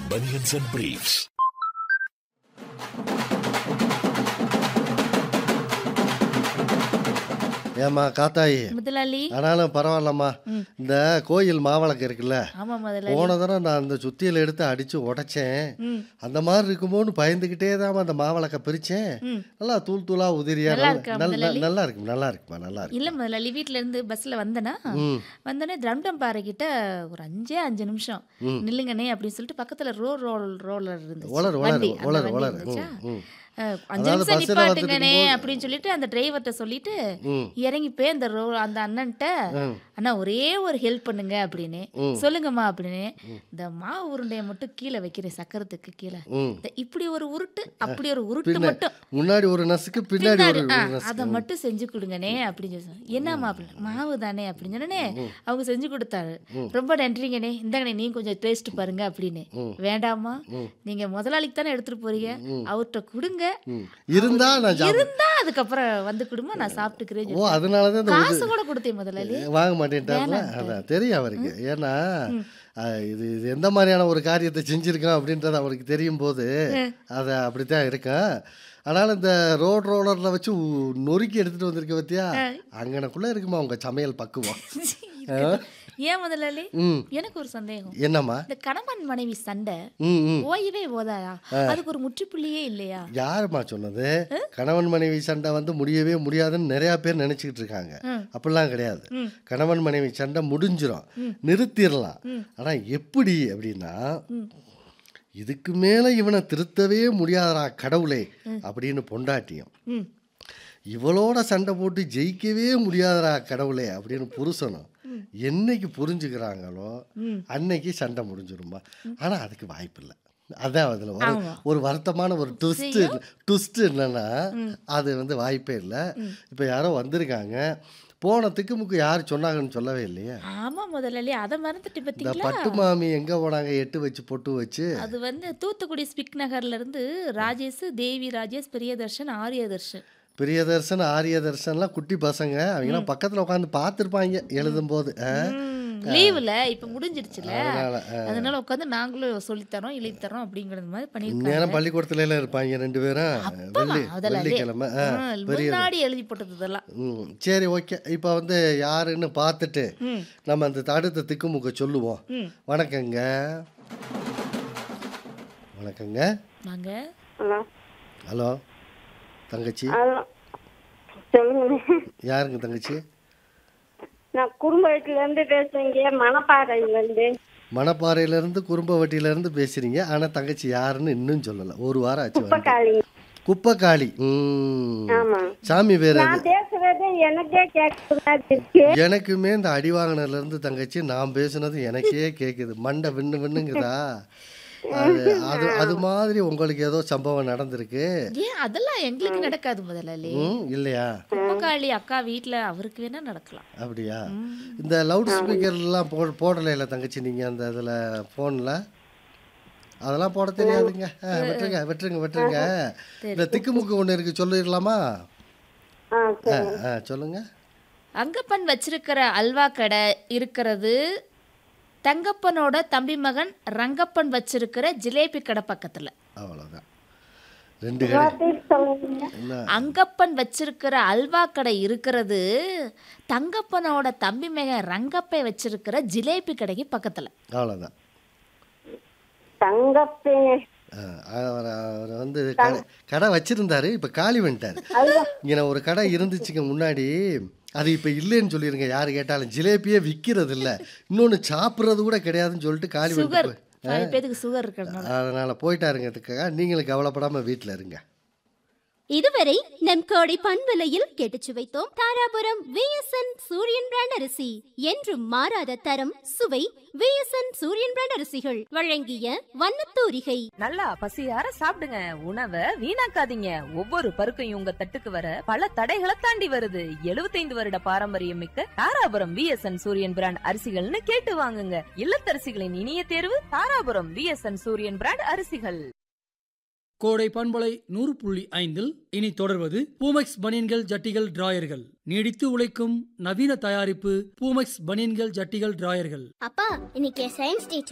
Bunions and Briefs. ஏம்மா காத்தாயி முதலாளி ஆனாலும் பரவாயில்லம்மா இந்த கோயில் மாவிளக்கு இருக்குல்ல ஆமா முதலாளி போன தடவை நான் அந்த சுத்தியில எடுத்து அடிச்சு உடைச்சேன் ம். அந்த மாதிரி இருக்குமோன்னு பயந்துக்கிட்டே தான் அந்த மாவிளக்க பிரிச்சேன் ம். நல்லா தூள் தூளா உதிரியா நல்லா நல்ல- இருக்கா நல்ல- முதலாளி? நல்லா இருக்கு நல்லா இருக்குமா நல்லா இருக்கு இல்ல முதலாளி வீட்ல இருந்து பஸ்ல வந்தனா ம் வந்தோடனே திரம்டம் பாறை கிட்ட ஒரு அஞ்சே அஞ்சு நிமிஷம் நில்லுங்கண்ணே அப்படின்னு சொல்லிட்டு பக்கத்துல ரோ ரோல் ரோலர் இருந்துச்சு உலர் உலர் வண்டி, அந்த உலர் வண்டி உலர் இருந்துச்சா? ம் ம் அஹ், அஞ்சு அதாவது நிமிஷம் பஸ்ல நிப்பாட்டுங்கண்ணே வந்துட்டு அப்படின்னு சொல்லிட்டு அந்த டிரைவர்கிட்ட சொல்லிட்டு ம். இறங்கி போய் அந்த ரோ அந்த அண்ணன்ட்ட ம். அண்ணா ஒரே ஒரு ஹெல்ப் பண்ணுங்க அப்படின்னு ம். சொல்லுங்கம்மா அப்படின்னு இந்த மாவு உருண்டையை மட்டும் கீழே வைக்கிறேன் சக்கரத்துக்கு கீழே ம் இந்த இப்படி ஒரு உருட்டு அப்படி ஒரு உருட்டு பின்ன மட்டும் முன்னாடி ஒரு நசுக்கு பின்னாடி ஒரு பின்னாடி, ஆ, ஒரு நசுக்கு அதை மட்டும் செஞ்சு கொடுங்கண்ணே அப்படின்னு சொல்லி சொன்னேன். என்னம்மா அப்படின்னு மாவு தானே அப்படின்னு சொன்னே அவங்க செஞ்சு கொடுத்தாரு ரொம்ப நன்றிங்கண்ணே இந்தாங்கண்ணே நீங்க கொஞ்சம் டேஸ்ட் பாருங்க அப்படின்னு வேண்டாமா நீங்க முதலாளிக்கு தானே எடுத்துட்டு போறீங்க அவர்கிட்ட கொடுங்க ம். இருந்தா நான் சாப்பிட இருந்தா அதுக்கப்புறம் வந்து கொடுமா நான் சாப்பிட்டுக்கிறேன் ஓ அதனால தான் இந்த காசு கூட கொடுத்தேன் முதலாளி வாங்க மாட்டேன்ட்டார்ல அதான் தெரியும் அவருக்கு ஏன்னா அஹ், இது இது எந்த மாதிரியான ஒரு காரியத்தை செஞ்சிருக்கான் அப்படின்றது அவருக்கு தெரியும் போது அது அப்படித்தான் இருக்கும் ஆனால் இந்த ரோட் ரோலரில் வச்சு உ- நொறுக்கி எடுத்துட்டு வந்திருக்க பத்தியா அங்கனக்குள்ள இருக்குமா உங்க சமையல் பக்குவம் ஏன் முதலாளி ம் எனக்கு ஒரு சந்தேகம் என்னம்மா இந்த கணவன் மனைவி சண்டை ம் ம் ஓயவே ஓதாயா அதுக்கு ஒரு முற்றுப்புள்ளியே இல்லையா யாரும்மா சொன்னது கணவன் மனைவி சண்டை வந்து முடியவே முடியாதுன்னு நிறைய பேர் நினைச்சுக்கிட்டு இருக்காங்க அப்படிலாம் கிடையாது கணவன் மனைவி சண்டை முடிஞ்சிரும் நிறுத்திடலாம் ஆனா எப்படி அப்படின்னா இதுக்கு மேல இவனை திருத்தவே முடியாதடா கடவுளே அப்படின்னு பொண்டாட்டியும் ம் இவளோட சண்டை போட்டு ஜெயிக்கவே முடியாதடா கடவுளே அப்படின்னு புருஷனும் என்னைக்கு புரிஞ்சுக்கிறாங்களோ அன்னைக்கு சண்டை முடிஞ்சிருமா ஆனா அதுக்கு வாய்ப்பு இல்லை அதான் அதில் ஒரு ஒரு வருத்தமான ஒரு ட்விஸ்ட் ட்விஸ்ட் என்னன்னா அது வந்து வாய்ப்பே இல்லை இப்போ யாரோ வந்திருக்காங்க போன திக்குமுக்கு யார் சொன்னாங்கன்னு சொல்லவே இல்லையே ஆமா முதலாளி அதை மறந்துட்டு இந்த பார்த்தீங்களா பட்டு மாமி எங்க போனாங்க எட்டு வச்சு பொட்டு வச்சு அது வந்து தூத்துக்குடி ஸ்பிக் நகர்ல இருந்து ராஜேஷ் தேவி ராஜேஷ் பிரியதர்ஷன் ஆரியதர்ஷன் பிரியதர்சன் ஆரியதர்சன்லாம் குட்டி பசங்க அவங்களாம் பக்கத்துல உட்காந்து பார்த்துருப்பாங்க எழுதும்போது ஆ? லீவுல இப்ப முடிஞ்சிருச்சுல அதனால ஆ. அதனால உட்காந்து நாங்களும் சொல்லித்தரோம் எழுதித்தரோம் அப்படிங்கறது மாதிரி பண்ணிருக்காங்க நேரம் பள்ளிக்கூடத்துல எல்லாம் இருப்பாங்க ரெண்டு பேரும் வெள்ளி முதலாளி. வெள்ளிக்கிழமை ஆ, ஆ, பெரிய முன்னாடி எழுதி போட்டது இதெல்லாம் ம் சரி ஓகே இப்போ வந்து யாருன்னு பார்த்துட்டு ம். நம்ம அந்த அடுத்த திக்குமுக்க சொல்லுவோம் ம். வணக்கங்க வணக்கங்க வாங்க ஹலோ ஹலோ தங்கச்சி ஹலோ சொல்லுங்க யாருங்க தங்கச்சி நான் குடும்ப வீட்டிலேருந்து பேசுறேங்க மணப்பாறையிலேருந்து மணப்பாறையிலேருந்து குறும்பவட்டியிலேருந்து பேசுகிறீங்க ஆனால் தங்கச்சி யாருன்னு இன்னும் சொல்லலை ஒரு வாரம் ஆச்சு வந்து குப்பக்காளி குப்பக்காளி ம் ஆமா சாமி பேர் அது நான் பேசுறது எனக்கே கேட்குறதா இருக்கு எனக்குமே இந்த அடி வாங்கினதுலேருந்து தங்கச்சி நான் பேசுனது எனக்கே கேட்குது மண்டை விண்ணு விண்ணுங்குதா அது அது அது மாதிரி உங்களுக்கு ஏதோ சம்பவம் நடந்திருக்கு ஏன் அதெல்லாம் எங்களுக்கு நடக்காது முதலாளி ம் இல்லையா குப்பக்காளி அக்கா வீட்ல அவருக்கு வேணா நடக்கலாம் அப்படியா இந்த லவுட் ஸ்பீக்கர்லாம் போ போடலைல தங்கச்சி நீங்கள் அந்த இதில் ஃபோனில் அதெல்லாம் போட தெரியாதுங்க ஆ, விட்டுருங்க விட்டுருங்க விட்டுருங்க இந்த திக்குமுக்கு ஒன்று இருக்கு சொல்லிடலாமா ஆ ஆ ஆ சொல்லுங்க அங்கப்பன் வச்சிருக்கிற அல்வா கடை இருக்கிறது தங்கப்பனோட தம்பி மகன் ரங்கப்பன் வச்சிருக்கிற ஜிலேபி கடை பக்கத்துல அவ்வளோதான் ரெண்டு கடை சரி, சொல்லுங்க என்ன அங்கப்பன் வச்சிருக்கிற அல்வா கடை இருக்கிறது தங்கப்பனோட தம்பி மகன் ரங்கப்பை வச்சிருக்கிற ஜிலேபி கடைக்கு பக்கத்துல அவ்வளோதான் தங்கப்பே அவர் அவர் வந்து கடை கடை வச்சிருந்தாரு இப்போ காலி பண்ணிட்டாரு இங்கே ஒரு கடை இருந்துச்சுங்க முன்னாடி அது இப்போ இல்லைன்னு சொல்லிருங்க யார் கேட்டாலும் ஜிலேபியே விற்கிறது இல்லை இன்னொன்று சாப்பிட்றது கூட கிடையாதுன்னு சொல்லிட்டு காலி சுகர் பண்ணிட்டு போய் நிறைய பேருக்கு சுகர் இருக்கிறதுனால அதனால் போயிட்டாருங்க இதுக்காக நீங்களும் கவலைப்படாமல் வீட்டில் இருங்க இதுவரை நம் கோடை பண்பலையில் கேட்டுச் சுவைத்தோம் தாராபுரம் விஎஸ்என் சூரியன் பிராண்ட் அரிசி என்றும் மாறாத தரம் சுவை விஎஸ்என் சூரியன் பிராண்ட் அரிசிகள் வழங்கிய வண்ணத்தூரிகை நல்லா பசியார சாப்பிடுங்க உணவை வீணாக்காதீங்க ஒவ்வொரு பருக்கையும் உங்க தட்டுக்கு வர பல தடைகளை தாண்டி வருது 75 வருட பாரம்பரியம் மிக்க தாராபுரம் விஎஸ்என் சூரியன் பிராண்ட் அரிசிகள்னு கேட்டு வாங்குங்க இல்லத்தரசிகளின் இனிய தேர்வு தாராபுரம் விஎஸ்என் சூரியன் பிராண்ட் அரிசிகள் கோடை பண்பலை நூறு புள்ளி ஐந்தில் இனி தொடர்வது பூமெக்ஸ் பனியன்கள் ஜட்டிகள் டிராயர்கள் நீடித்து உழைக்கும் நவீன தயாரிப்பு பூமெக்ஸ் பனியன்கள் ஜட்டிகள் டிராயர்கள் அப்பா இன்னைக்கு சயின்ஸ் டீச்சர்